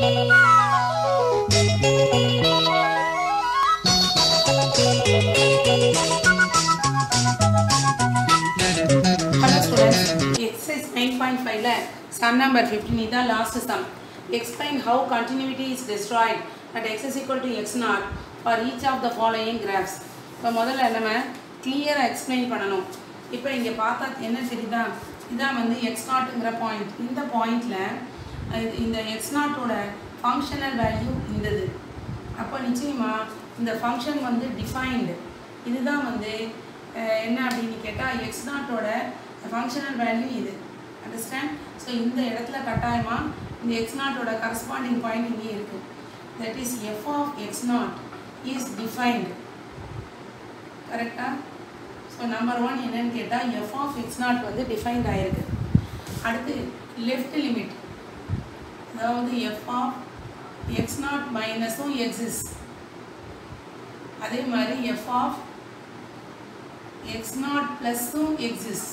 Hello students exercise nine point ஃபைவ்ல sum number fifteen இதான் last sum explain how continuity is destroyed at x is equal to x not for each of the following graphs இப்போ முதல்ல நம்ம கிளியராக explain பண்ணணும் இப்போ இங்கே பார்த்தா என்ன தெரியுதா இதான் வந்து எக்ஸ் நாட்டுங்கிற பாயிண்ட் இந்த பாயிண்டில் இந்த எக்ஸ் நாட்டோட ஃபங்க்ஷனல் வேல்யூ இந்தது அப்போ நிச்சயமா இந்த ஃபங்க்ஷன் வந்து டிஃபைன்டு இதுதான் வந்து அஹ், என்ன அப்படின்னு கேட்டால் எக்ஸ் நாட்டோட ஃபங்க்ஷனல் வேல்யூ இது அண்டர்ஸ்டாண்ட் ஸோ இந்த இடத்துல கட்டாயமாக இந்த எக்ஸ் நாட்டோட கரஸ்பாண்டிங் பாயிண்ட் இங்கே இருக்குது that is f of x not is defined கரெக்டாக ஸோ நம்பர் ஒன் என்னன்னு கேட்டால் எஃப் ஆஃப் எக்ஸ் நாட் வந்து டிஃபைன்ட் ஆயிருக்கு அடுத்து லெஃப்ட் லிமிட் அதாவது எஃப் ஆஃப் எக்ஸ் நாட் மைனஸும் எக்ஸிஸ் அதே மாதிரி எஃப் ஆஃப் எக்ஸ் நாட் ப்ளஸ்ஸும் எக்ஸிஸ்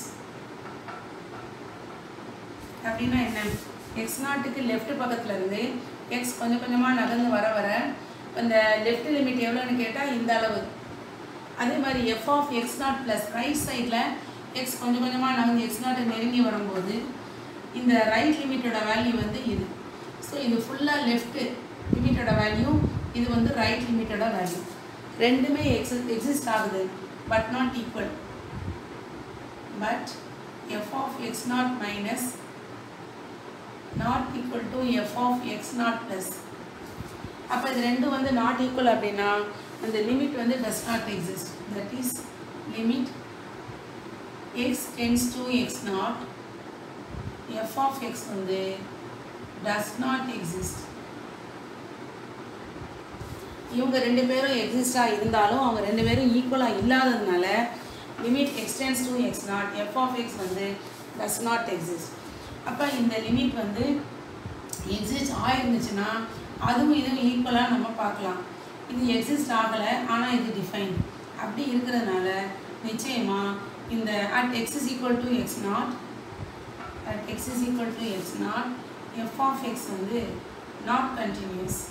அப்படின்னா என்ன எக்ஸ் நாட்டுக்கு லெஃப்ட் பக்கத்துல இருந்து எக்ஸ் கொஞ்சம் கொஞ்சமாக நகர்ந்து வர வர இந்த லெஃப்ட் லிமிட் எவ்வளோன்னு கேட்டால் இந்த அளவு அதே மாதிரி f of x not plus right சைடில் எக்ஸ் கொஞ்சம் கொஞ்சமாக நகர்ந்து எக்ஸ் நாட்டை நெருங்கி வரும்போது இந்த ரைட் லிமிட்டோட வேல்யூ வந்து இது ஸோ இது ஃபுல்லாக லெஃப்ட் லிமிட்டோட வேல்யூ இது வந்து ரைட் லிமிட்டோட வேல்யூ ரெண்டுமே எக்ஸி எக்ஸிஸ்ட் ஆகுது but not equal but f of x not minus not equal to f of x not plus அப்போ இது ரெண்டும் வந்து நாட் ஈக்குவல் அப்படின்னா அந்த லிமிட் வந்து does not exist that is limit x tends to x not f of x வந்து does not exist இவங்க ரெண்டு பேரும் எக்ஸிஸ்டாக இருந்தாலும் அவங்க ரெண்டு பேரும் ஈக்குவலாக இல்லாததுனால limit x tends to x not f of x வந்து டஸ் நாட் எக்ஸிஸ்ட் அப்போ இந்த லிமிட் வந்து எக்ஸிஸ்ட் ஆயிருந்துச்சுன்னா அதுவும் இதுவும் ஈக்குவலாக நம்ம பார்க்கலாம் இது எக்ஸிஸ்ட் ஆகலை ஆனால் இது டிஃபைன் அப்படி இருக்கிறதுனால நிச்சயமாக இந்த at x is equal to x naught at x is equal to x not f of x வந்து நாட் கண்டினியூஸ்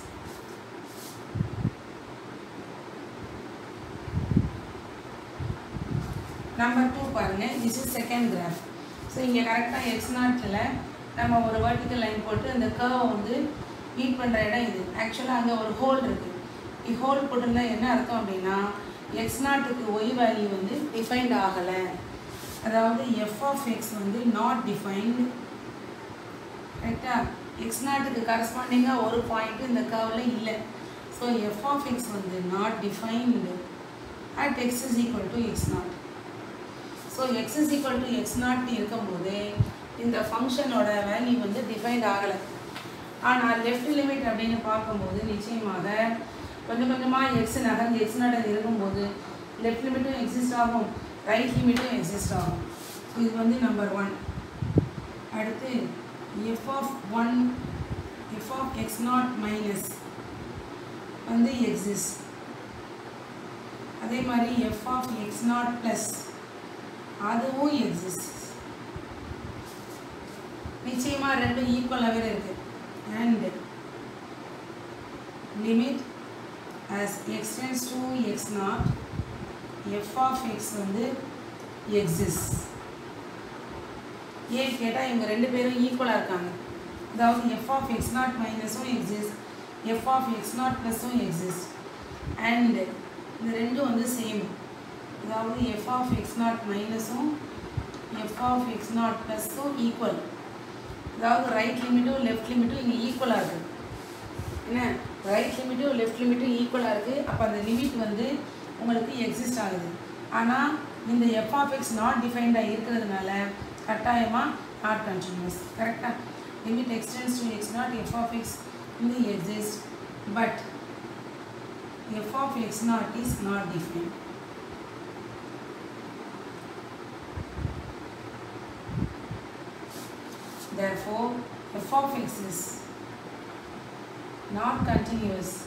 நம்பர் டூ பாருங்கள் this is second graph so இங்கே கரெக்டாக எக்ஸ் நாட்டில் நம்ம ஒரு வெர்டிக்கல் லைன் போட்டு அந்த கர்வை வந்து மீட் பண்ணுற இடம் இது ஆக்சுவலாக அங்கே ஒரு ஹோல் இருக்குது இ ஹோல் போட்டிருந்தா என்ன அர்த்தம் அப்படின்னா எக்ஸ் நாட்டுக்கு ஒய் வேல்யூ வந்து டிஃபைன்ட் ஆகலை அதாவது எஃப் ஆஃப் எக்ஸ் வந்து நாட் டிஃபைன்டு கரெக்டாக எக்ஸ் நாட்டுக்கு கரஸ்பாண்டிங்காக ஒரு பாயிண்ட் இந்த கர்வில் இல்லை ஸோ எஃப் ஆஃப் எக்ஸ் வந்து not defined at x is equal to x naught so x is equal to x naught இருக்கும்போது இந்த ஃபங்க்ஷனோட வேல்யூ வந்து டிஃபைன்ட் ஆகலை ஆனால் லெஃப்ட் லிமிட் அப்படின்னு பார்க்கும்போது நிச்சயமாக கொஞ்சம் கொஞ்சமாக எக்ஸ் நகர்ந்து எக்ஸ் நாட் இருக்கும்போது லெஃப்ட் லிமிட்டும் எக்ஸிஸ்ட் ஆகும் ரைட் லிமிட்டும் எக்ஸிஸ்ட் ஆகும் ஸோ இது வந்து நம்பர் ஒன் அடுத்து f of one f of x not minus வந்து எக்ஸிஸ்ட் அதே மாதிரி f of x not plus அதுவும் எக்ஸிஸ்ட் நிச்சயமாக ரெண்டும் ஈக்குவலாகவே இருக்கு and limit as x tends to x naught f of x வந்து எக்ஸிஸ்ட் ஏன் கேட்டால் இவங்க ரெண்டு பேரும் ஈக்குவலாக இருக்காங்க அதாவது எஃப் ஆஃப் எக்ஸ் நாட் மைனஸும் exist f of x naught ப்ளஸும் எக்ஸிஸ்ட் அண்ட் இந்த ரெண்டும் வந்து சேம் அதாவது எஃப் ஆஃப் எக்ஸ் நாட் மைனஸும் எஃப் ஆஃப் எக்ஸ் நாட் ப்ளஸும் ஈக்குவல் அதாவது ரைட் லிமிட்டும் லெஃப்ட் லிமிட்டும் இங்கே ஈக்குவலாக இருக்குது என்ன ரைட் லிமிட்டும் லெஃப்ட் லிமிட்டும் ஈக்குவலாக இருக்குது அப்போ அந்த லிமிட் வந்து உங்களுக்கு எக்ஸிஸ்ட் ஆகுது ஆனால் இந்த எஃப் ஆஃப் எக்ஸ் நாட் டிஃபைன்டாக இருக்கிறதுனால கட்டாயமாக நாட் கண்டினியூஸ் கரெக்டாக limit x tends to x not f of x வந்து exist but f of x not is not define Therefore, f of x is not continuous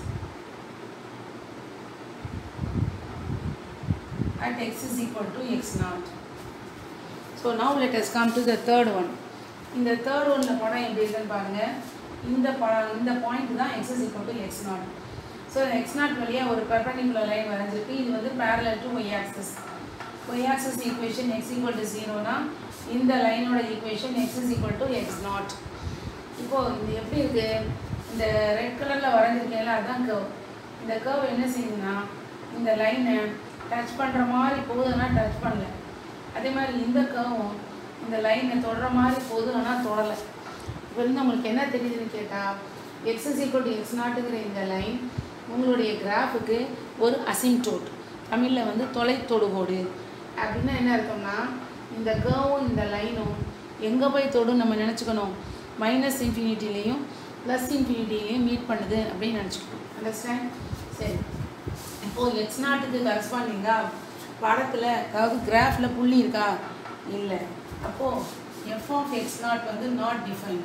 at x is equal to x naught. So now let us come to the third one. இந்த third ஒன்ல படம் எப்படி இருக்குன்னு பாருங்க இந்த பா இந்த point தான் x is equal to x naught so x naught வழியாக ஒரு பெர்பெண்டிகுலர் லைன் வரைஞ்சிருக்கு இது வந்து parallel to y axis y axis equation x equal to ஜீரோனா இந்த லைனோட equation x is equal to x naught இப்போது இது எப்படி இருக்குது இந்த ரெட் கலரில் வரைஞ்சிருக்கேன்ல அதுதான் கர்வ் இந்த கர்வ் என்ன செய்யுதுன்னா இந்த லைனை டச் பண்ணுற மாதிரி போகுதுன்னா டச் பண்ணல அதே மாதிரி இந்த கர்வும் இந்த லைனை தொடுற மாதிரி போகுது ஆனால் தொடலை இப்போ வந்து உங்களுக்கு என்ன தெரியுதுன்னு கேட்டால் x is equal to x நாட்டுங்கிற இந்த லைன் உங்களுடைய கிராஃபுக்கு ஒரு அசிம்டோட் தமிழில் வந்து தொலை தொடுகோடு அப்படின்னா என்ன அர்த்தம்னா இந்த கர்வும் இந்த லைனும் எங்கே போய் தொடும் நம்ம நினச்சிக்கணும் மைனஸ் இன்ஃபினிட்டிலையும் ப்ளஸ் இன்ஃபினிட்டிலையும் மீட் பண்ணுது அப்படின்னு நினச்சிக்கணும் அண்டர்ஸ்டாண்ட் சரி இப்போது எக்ஸ் நாட்டுக்கு கரஸ்பாண்டிங்காக படத்தில் அதாவது கிராஃபில் புள்ளி இருக்கா இல்லை அப்போது எஃப் ஆஃப் எக்ஸ் நாட் வந்து not defined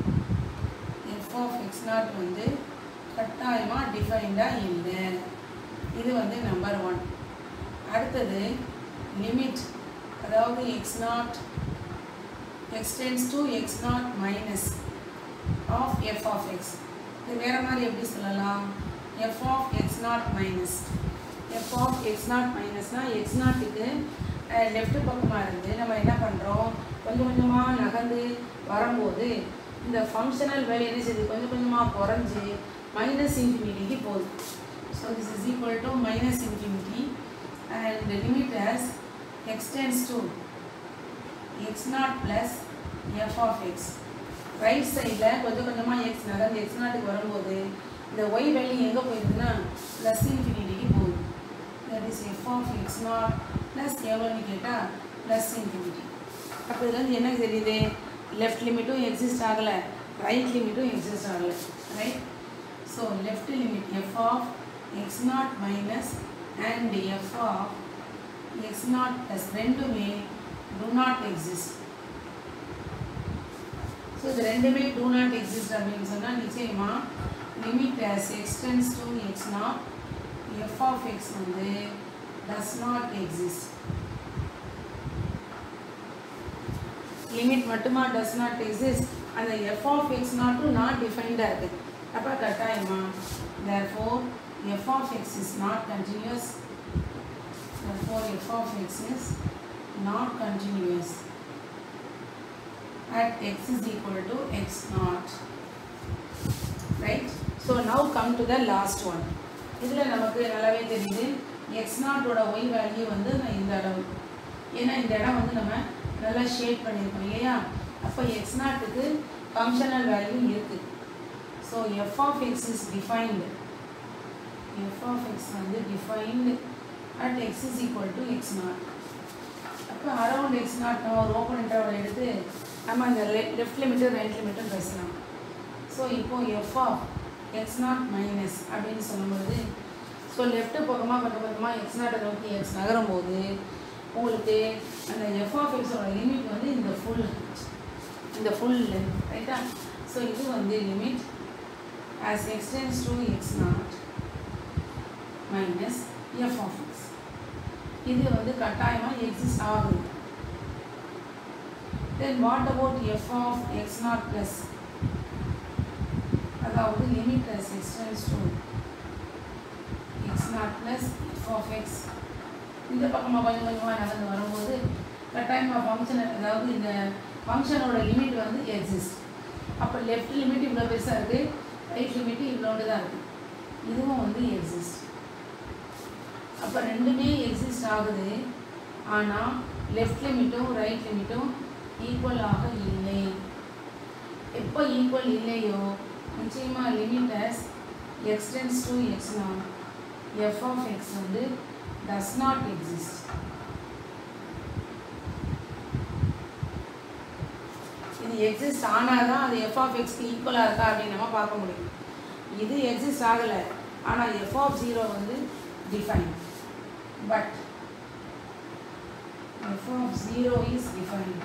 f of x not வந்து கட்டாயமாக டிஃபைன்டாக இல்லை இது வந்து நம்பர் ஒன் அடுத்தது லிமிட் அதாவது x naught x tends to x not minus of f of x இது வேறு மாதிரி எப்படி சொல்லலாம் f of x not minus f of x naught மைனஸ்னால் எக்ஸ் நாட்டுக்கு லெஃப்ட் பக்கமாக இருந்து நம்ம என்ன பண்ணுறோம் கொஞ்சம் கொஞ்சமாக நகர்ந்து வரும்போது இந்த ஃபங்க்ஷனல் வேல்யூ என்ன செய்யுது கொஞ்சம் கொஞ்சமாக குறைஞ்சி மைனஸ் இன்ஃபினிட்டிக்கு போகுது so this is equal to minus infinity and limit as extends to x not plus f of x right சைடில் கொஞ்சம் கொஞ்சமாக எக்ஸ் நகர்ந்து எக்ஸ் நாட்டுக்கு வரும்போது இந்த ஒய் வேல்யூ எங்கே போயிருதுன்னா ப்ளஸ் இன்ஃபினிட்டிக்கு போகுது that is f of x not plus எவ்வளோன்னு கேட்டால் ப்ளஸ் இன்ஃபினிட்டி அப்போ இதுலேருந்து என்ன தெரியுது லெஃப்ட் லிமிட்டும் எக்ஸிஸ்ட் ஆகலை ரைட் லிமிட்டும் எக்ஸிஸ்ட் ஆகலை right so left limit f of x not minus and f of x not plus ரெண்டுமே do not exist ஸோ இது ரெண்டுமே do not exist அப்படின்னு சொன்னால் நிச்சயமா limit as x tends to x naught f of x வந்து does not exist limit மட்டுமா does not exist அந்த f of x நாட்டும் not defined இருக்குது அப்போ கட்டாயமா therefore f of x is not continuous therefore f of x is not continuous at x is equal to x naught right so now come to the last one இதில் நமக்கு நல்லாவே தெரியுது X நாட்டோட y value வந்து நான் இந்த அளவு ஏன்னா இந்த இடம் வந்து நம்ம நல்லா ஷேட் பண்ணியிருக்கோம் இல்லையா அப்போ எக்ஸ் நாட்டுக்கு ஃபங்க்ஷனல் வேல்யூ இருக்குது so f of x is defined f of x வந்து defined at x is equal to x naught அப்போ அரௌண்ட் எக்ஸ் நாட் நம்ம ஒரு ஓப்பன் இன்டர்வல் எடுத்து நம்ம அந்த லெஃப்ட் லிமிட்டும் ரைட் லிமிட்டும் பேசலாம் ஸோ இப்போ f of x not minus அப்படின்னு சொல்லும்போது ஸோ லெஃப்ட் பக்கமாக கொஞ்சம் கொஞ்சமாக எக்ஸ் நாட்டை நோக்கி எக்ஸ் நகரும் போது உங்களுக்கு அந்த எஃப் ஆஃப் எக்ஸோட லிமிட் வந்து இந்த ஃபுல் இந்த ஃபுல் லென்த் ரைட்டா ஸோ இது வந்து limit as x tends to x not minus f of x இது வந்து கட்டாயமாக எக்ஸிஸ்ட் ஆகுது then what about f of x not plus அதாவது limit as x tends to x not plus f of x இந்த பக்கமாக கொஞ்சம் கொஞ்சமாக நடந்து வரும்போது கட்டாயமாக ஃபங்க்ஷன் அதாவது இந்த ஃபங்க்ஷனோட லிமிட் வந்து எக்ஸிஸ்ட் அப்போ லெஃப்ட் லிமிட் இவ்வளோ பெருசாக இருக்குது ரைட் லிமிட் இவ்வளோண்டு தான் இருக்குது இதுவும் வந்து எக்ஸிஸ்ட் அப்போ ரெண்டுமே எக்ஸிஸ்ட் ஆகுது ஆனால் லெஃப்ட் லிமிட்டும் ரைட் லிமிட்டும் ஈக்குவலாக இல்லை எப்போ ஈக்குவல் இல்லையோ நிச்சயமாக limit as x tends to x not f of x வந்து டஸ் நாட் எக்ஸிஸ்ட் இது எக்ஸிஸ்ட் ஆனால் தான் அது எஃப் ஆஃப் எக்ஸ்க்கு ஈக்குவலாக இருக்கா அப்படின்னு நம்ம பார்க்க முடியும் இது எக்ஸிஸ்ட் ஆகலை ஆனால் எஃப் ஆஃப் ஜீரோ வந்து define but f of 0 is defined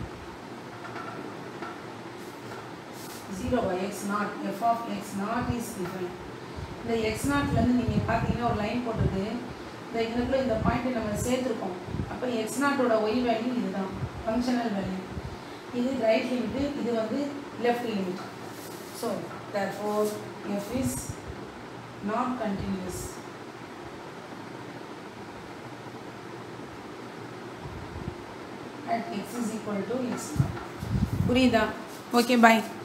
0 by x naught f of x naught is defined இந்த x நாட்லேருந்து நீங்கள் பார்த்தீங்கன்னா ஒரு லைன் போட்டுட்டு இந்த இதுக்குள்ள இந்த பாயிண்ட்டை நம்ம சேர்த்துருக்கோம் அப்போ எக்ஸ் நாட்டோட ஒய் வேல்யூ இதுதான் ஃபங்க்ஷனல் வேல்யூ இது ரைட் லிமிட்டு இது வந்து left limit so therefore f is not continuous at x is equal to x புரியுதா ஓகே பாய்